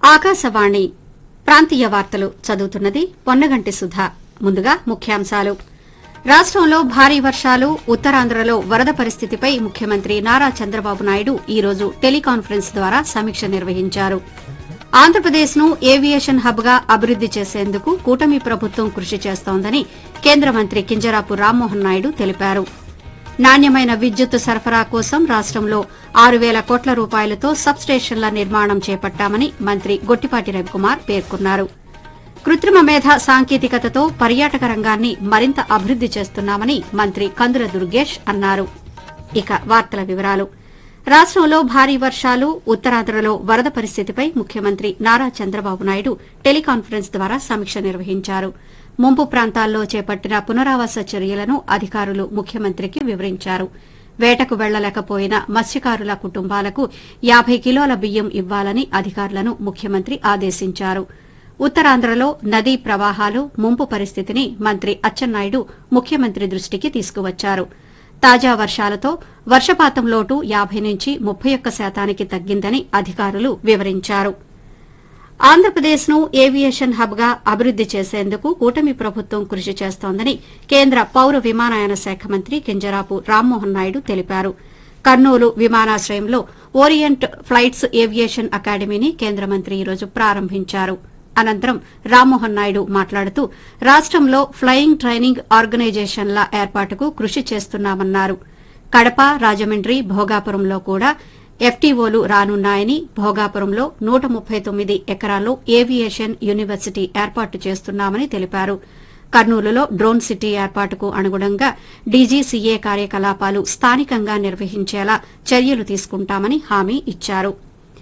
ఆకాశవాణి ప్రాంతీయ వార్తలు చదువుతున్నది పొన్నగంటి సుధా ముందుగా ముఖ్యాంశాలు రాష్టంలో భారీ వర్షాలు ఉత్తరాంధ్రలో వరద పరిస్థితిపై ముఖ్యమంత్రి నారా చంద్రబాబు నాయుడు ఈ రోజు టెలికాన్ఫరెన్స్ ద్వారా సమీక్ష నిర్వహించారు ఆంధ్రప్రదేశ్ను ఏవియేషన్ హబ్గా అభివృద్ది చేసేందుకు కూటమి ప్రభుత్వం కృషి చేస్తోందని కేంద్ర మంత్రి కింజరాపు రామ్మోహన్ నాయుడు తెలిపారు నాణ్యమైన విద్యుత్ సరఫరా కోసం రాష్టంలో ఆరు వేల కోట్ల రూపాయలతో సబ్ స్టేషన్ల నిర్మాణం చేపట్టామని మంత్రి గొట్టిపాటి రవికుమార్ పేర్కొన్నారు కృత్రిమ మేధ సాంకేతికతతో పర్యాటక రంగాన్ని మరింత అభివృద్ది చేస్తున్నామని మంత్రి కందుల దుర్గేష్ అన్నారు ఇక వార్తల వివరాలు రాష్టంలో భారీ వర్షాలు ఉత్తరాంధ్రలో వరద పరిస్థితిపై ముఖ్యమంత్రి నారా చంద్రబాబు నాయుడు టెలికాన్ఫరెన్స్ ద్వారా సమీక్ష నిర్వహించారు ముంపు ప్రాంతాల్లో చేపట్టిన పునరావాస చర్యలను అధికారులు ముఖ్యమంత్రికి వివరించారు వేటకు వెళ్లలేకపోయిన మత్స్యకారుల కుటుంబాలకు యాబై కిలోల బియ్యం ఇవ్వాలని అధికారులను ముఖ్యమంత్రి ఆదేశించారు ఉత్తరాంధ్రలో నదీ ప్రవాహాలు ముంపు పరిస్థితిని మంత్రి అచ్చెన్నాయుడు ముఖ్యమంత్రి దృష్టికి తీసుకువచ్చారు తాజా వర్షాలతో వర్షపాతం లోటు యాబై నుంచి ముప్పై ఒక్క శాతానికి తగ్గిందని అధికారులు వివరించారు ఆంధ్రప్రదేశ్ను ఏవియేషన్ హబ్గా అభివృద్ది చేసేందుకు కూటమి ప్రభుత్వం కృషి చేస్తోందని కేంద్ర పౌర విమానయాన శాఖ మంత్రి కింజరాపు రామ్మోహన్ నాయుడు తెలిపారు కర్నూలు విమానాశ్రయంలో ఓరియంట్ ఫ్లైట్స్ ఏవియేషన్ అకాడమీని కేంద్ర మంత్రి ఈరోజు ప్రారంభించారు అనంతరం రామ్మోహన్ నాయుడు మాట్లాడుతూ రాష్టంలో ఫ్లయింగ్ ట్రైనింగ్ ఆర్గనైజేషన్ల ఏర్పాటుకు కృషి చేస్తున్నామన్నారు కడప రాజమండ్రి భోగాపురంలో కూడా ఎఫ్టీఓలు రానున్నాయని భోగాపురంలో నూట ముప్పై తొమ్మిది ఎకరాల్లో ఏవియేషన్ యూనివర్సిటీ ఏర్పాటు చేస్తున్నామని తెలిపారు కర్నూలులో డ్రోన్ సిటీ ఏర్పాటుకు అనుగుణంగా డీజీసీఏ కార్యకలాపాలు స్థానికంగా నిర్వహించేలా చర్యలు తీసుకుంటామని హామీ ఇచ్చారు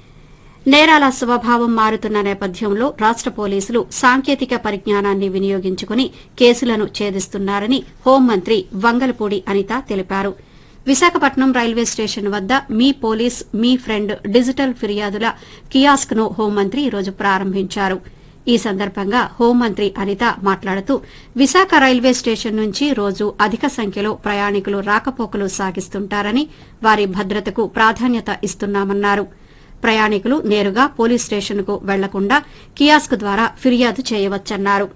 నేరాల స్వభావం మారుతున్న నేపథ్యంలో రాష్ట పోలీసులు సాంకేతిక పరిజ్ఞానాన్ని వినియోగించుకుని కేసులను ఛేదిస్తున్నారని హోంమంత్రి వంగలపూడి అనిత తెలిపారు విశాఖపట్నం రైల్వే స్టేషన్ వద్ద మీ పోలీస్ మీ ఫ్రెండ్ డిజిటల్ ఫిర్యాదుల కియాస్క్ ను హోంమంత్రి ఈరోజు ప్రారంభించారు ఈ సందర్భంగా హోంమంత్రి అనిత మాట్లాడుతూ విశాఖ రైల్వే స్టేషన్ నుంచి రోజు అధిక సంఖ్యలో ప్రయాణికులు రాకపోకలు సాగిస్తుంటారని వారి భద్రతకు ప్రాధాన్యత ఇస్తున్నామన్నారు ప్రయాణికులు నేరుగా పోలీస్ స్టేషన్కు వెళ్లకుండా కియాస్క్ ద్వారా ఫిర్యాదు చేయవచ్చన్నారు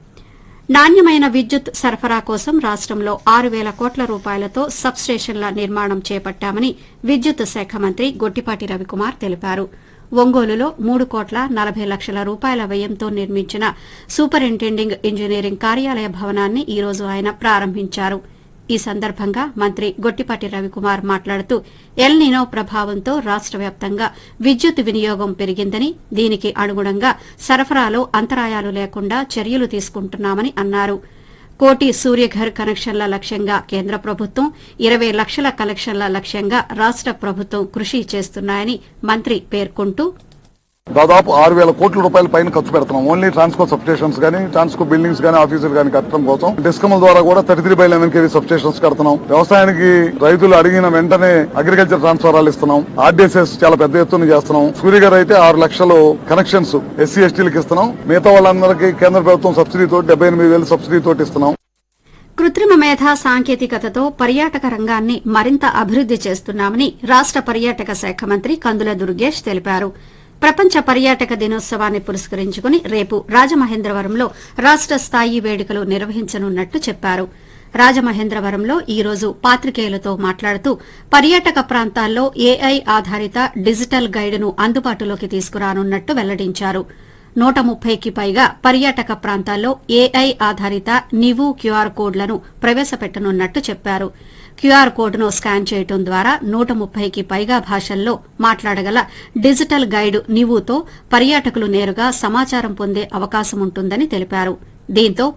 నాణ్యమైన విద్యుత్ సరఫరా కోసం రాష్టంలో ఆరు వేల కోట్ల రూపాయలతో సబ్ స్టేషన్ల నిర్మాణం చేపట్టామని విద్యుత్ శాఖ మంత్రి గొట్టిపాటి రవికుమార్ తెలిపారు ఒంగోలులో మూడు కోట్ల నలభై లక్షల రూపాయల వ్యయంతో నిర్మించిన సూపరింటెండింగ్ ఇంజనీరింగ్ కార్యాలయ భవనాన్ని ఈ రోజు ఆయన ప్రారంభించారు ఈ సందర్భంగా మంత్రి గొట్టిపాటి రవికుమార్ మాట్లాడుతూ ఎల్ నినో ప్రభావంతో రాష్ట వ్యాప్తంగా విద్యుత్ వినియోగం పెరిగిందని దీనికి అనుగుణంగా సరఫరాలో అంతరాయాలు లేకుండా చర్యలు తీసుకుంటున్నామని అన్నారు కోటి సూర్యఘర్ కనెక్షన్ల లక్ష్యంగా కేంద్ర ప్రభుత్వం ఇరవై లక్షల కనెక్షన్ల లక్ష్యంగా రాష్ట ప్రభుత్వం కృషి చేస్తున్నాయని మంత్రి పేర్కొంటూ దాదాపు ఆరు వేల కోట్ల రూపాయల పైన ఖర్చు పెడుతున్నాం ఓన్లీ ట్రాన్స్కో సబ్ స్టేషన్స్ కానీ ట్రాన్స్కో బిల్డింగ్స్ కానీ ఆఫీసులు కానీ కట్టడం కోసం డిస్కమ్ల ద్వారా కూడా thirty three by eleven KV sub stations కడుతున్నాం వ్యవసాయానికి రైతులు అడిగిన వెంటనే అగ్రికల్చర్ ట్రాన్స్ఫరాలు ఇస్తున్నాం ఆర్డీఎస్ఎస్ చాలా పెద్ద ఎత్తున చేస్తున్నాం సూర్య గారు అయితే ఆరు లక్షలు కనెక్షన్స్ ఎస్సీ ఎస్టీలకు ఇస్తున్నాం మిగతా వాళ్ళందరికీ కేంద్ర ప్రభుత్వం సబ్సిడీ తోటి డెబ్బై ఎనిమిది వేలు సబ్సిడీ తోటి ఇస్తున్నాం కృత్రిమ మేధ సాంకేతికతతో పర్యాటక రంగాన్ని మరింత అభివృద్ది చేస్తున్నామని రాష్ట పర్యాటక శాఖ మంత్రి కందుల దుర్గేష్ తెలిపారు ప్రపంచ పర్యాటక దినోత్సవాన్ని పురస్కరించుకుని రేపు రాజమహేంద్రవరంలో రాష్ట స్థాయి వేడుకలు నిర్వహించనున్నట్టు చెప్పారు రాజమహేంద్రవరంలో ఈ రోజు పాత్రికేయులతో మాట్లాడుతూ పర్యాటక ప్రాంతాల్లో ఏఐ ఆధారిత డిజిటల్ గైడ్ను అందుబాటులోకి తీసుకురానున్నట్టు వెల్లడించారు నూట ముప్పైకి పైగా పర్యాటక ప్రాంతాల్లో ఏఐ ఆధారిత నివు క్యూఆర్ కోడ్లను ప్రవేశపెట్టనున్నట్టు చెప్పారు క్యూఆర్ కోడ్ను స్కాన్ చేయడం ద్వారా నూట ముప్పైకి పైగా భాషల్లో మాట్లాడగల డిజిటల్ గైడ్ నివుతో పర్యాటకులు నేరుగా సమాచారం పొందే అవకాశం ఉంటుందని తెలిపారు దీంతో